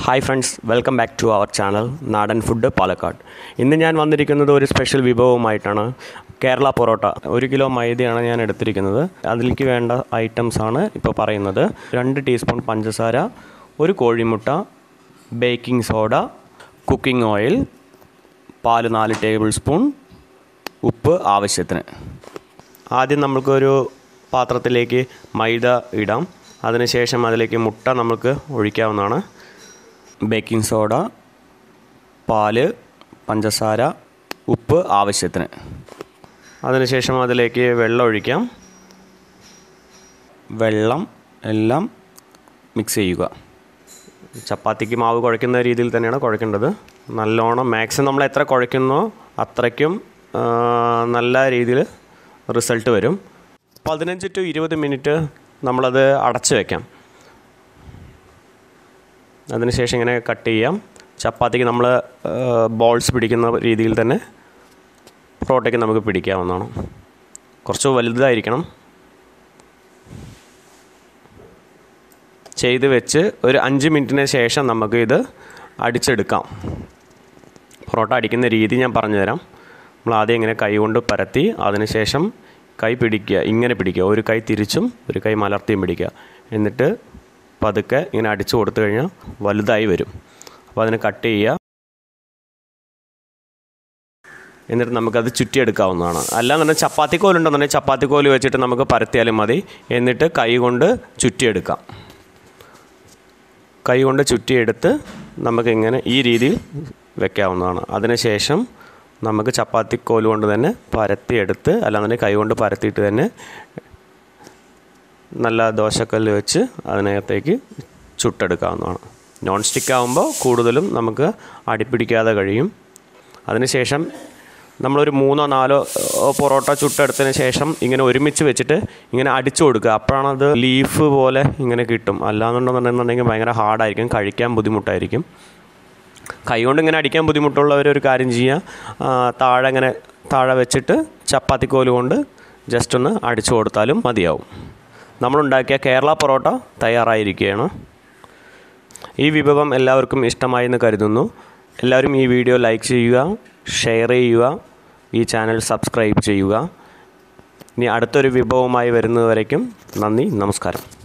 hi friends welcome back to our channel നാടൻ food Palakkad ഇന്ന് ഞാൻ വന്നിരിക്കുന്നത് ഒരു സ്പെഷ്യൽ വിഭവമായിട്ടാണ് കേരള പൊറോട്ട ഒരു കിലോ മൈദയാണ് ഞാൻ എടുത്തിരിക്കുന്നത് അതിലേക്ക് വേണ്ട ഐറ്റംസ് ആണ് ഇപ്പോൾ പറയുന്നത് രണ്ട് ടീസ്പൂൺ പഞ്ചസാര ഒരു കോഴിമുട്ട ബേക്കിംഗ് സോഡ കുക്കിംഗ് ഓയിൽ പാല് നാല് ടേബിൾ സ്പൂൺ ഉപ്പ് ആവശ്യത്തിന് ആദ്യം നമുക്കൊരു പാത്രത്തിലേക്ക് മൈദ ഇടാം അതിനുശേഷം അതിലേക്ക് മുട്ട നമുക്ക് ഒഴിക്കാവുന്നതാണ് ബേക്കിംഗ് സോഡ പാല് പഞ്ചസാര ഉപ്പ് ആവശ്യത്തിന് അതിനുശേഷം അതിലേക്ക് വെള്ളം ഒഴിക്കാം വെള്ളം എല്ലാം മിക്സ് ചെയ്യുക ചപ്പാത്തിക്ക് മാവ് കുഴയ്ക്കുന്ന രീതിയിൽ തന്നെയാണ് കുഴയ്ക്കേണ്ടത് നല്ലോണം മാക്സിമം നമ്മൾ എത്ര കുഴയ്ക്കുന്നോ അത്രയ്ക്കും ആ, നല്ല രീതിയിൽ റിസൾട്ട് വരും പതിനഞ്ച് ടു ഇരുപത് മിനിറ്റ് നമ്മളത് അടച്ച് വയ്ക്കാം അതിനുശേഷം ഇങ്ങനെ കട്ട് ചെയ്യാം ചപ്പാത്തിക്ക് നമ്മൾ ബോൾസ് പിടിക്കുന്ന രീതിയിൽ തന്നെ പൊറോട്ടയ്ക്ക് നമുക്ക് പിടിക്കാവുന്നതാണ് കുറച്ച് വലുതായിരിക്കണം ചെയ്ത് വെച്ച് ഒരു അഞ്ച് മിനിറ്റിന് ശേഷം നമുക്ക് ഇത് അടിച്ചെടുക്കാം പൊറോട്ട അടിക്കുന്ന രീതി ഞാൻ പറഞ്ഞുതരാം നമ്മൾ ആദ്യം ഇങ്ങനെ കൈ കൊണ്ട് പരത്തി അതിനുശേഷം കൈ പിടിക്കുക ഇങ്ങനെ പിടിക്കുക ഒരു കൈ തിരിച്ചും ഒരു കൈ മലർത്തിയും പിടിക്കുക എന്നിട്ട് പതുക്കെ ഇങ്ങനെ അടിച്ചു കൊടുത്തു കഴിഞ്ഞാൽ വലുതായി വരും അപ്പോൾ അതിനെ കട്ട് ചെയ്യുക എന്നിട്ട് നമുക്കത് ചുറ്റിയെടുക്കാവുന്നതാണ് അല്ലാന്നുണ്ടെങ്കിൽ ചപ്പാത്തി കോലുണ്ടെന്നുണ്ടെങ്കിൽ ചപ്പാത്തി കോല് വെച്ചിട്ട് നമുക്ക് പരത്തിയാലും മതി എന്നിട്ട് കൈ കൊണ്ട് ചുറ്റിയെടുക്കാം കൈ കൊണ്ട് ചുറ്റിയെടുത്ത് നമുക്കിങ്ങനെ ഈ രീതിയിൽ വെക്കാവുന്നതാണ് അതിനുശേഷം നമുക്ക് ചപ്പാത്തി കോല് കൊണ്ട് തന്നെ പരത്തിയെടുത്ത് അല്ലാന്നുണ്ടെങ്കിൽ കൈ കൊണ്ട് പരത്തിയിട്ട് തന്നെ നല്ല ദോശക്കല്ല് വെച്ച് അതിനകത്തേക്ക് ചുട്ടെടുക്കാവുന്നതാണ് നോൺ സ്റ്റിക്ക് ആകുമ്പോൾ കൂടുതലും നമുക്ക് അടിപ്പിടിക്കാതെ കഴിയും അതിനുശേഷം നമ്മളൊരു മൂന്നോ നാലോ ഏഹ്, പൊറോട്ട ചുട്ടെടുത്തതിന് ശേഷം ഇങ്ങനെ ഒരുമിച്ച് വെച്ചിട്ട് ഇങ്ങനെ അടിച്ചു കൊടുക്കുക അപ്പോഴാണത് ലീഫ് പോലെ ഇങ്ങനെ കിട്ടും അല്ലാന്നുണ്ടെന്നുണ്ടെന്നുണ്ടെങ്കിൽ ഭയങ്കര ഹാർഡായിരിക്കും കഴിക്കാൻ ബുദ്ധിമുട്ടായിരിക്കും കൈകൊണ്ട് ഇങ്ങനെ അടിക്കാൻ ബുദ്ധിമുട്ടുള്ളവർ ഒരു കാര്യം ചെയ്യുക ആ, താഴെ ഇങ്ങനെ താഴെ വെച്ചിട്ട് ചപ്പാത്തിക്കോല് കൊണ്ട് ജസ്റ്റ് ഒന്ന് അടിച്ചു കൊടുത്താലും മതിയാവും നമ്മളുണ്ടാക്കിയ കേരള പൊറോട്ട തയ്യാറായിരിക്കുകയാണ് ഈ വിഭവം എല്ലാവർക്കും ഇഷ്ടമായി എന്ന് കരുതുന്നു എല്ലാവരും ഈ വീഡിയോ ലൈക്ക് ചെയ്യുക ഷെയർ ചെയ്യുക ഈ ചാനൽ സബ്സ്ക്രൈബ് ചെയ്യുക ഇനി അടുത്തൊരു വിഭവമായി വരുന്നതുവരയ്ക്കും നന്ദി നമസ്കാരം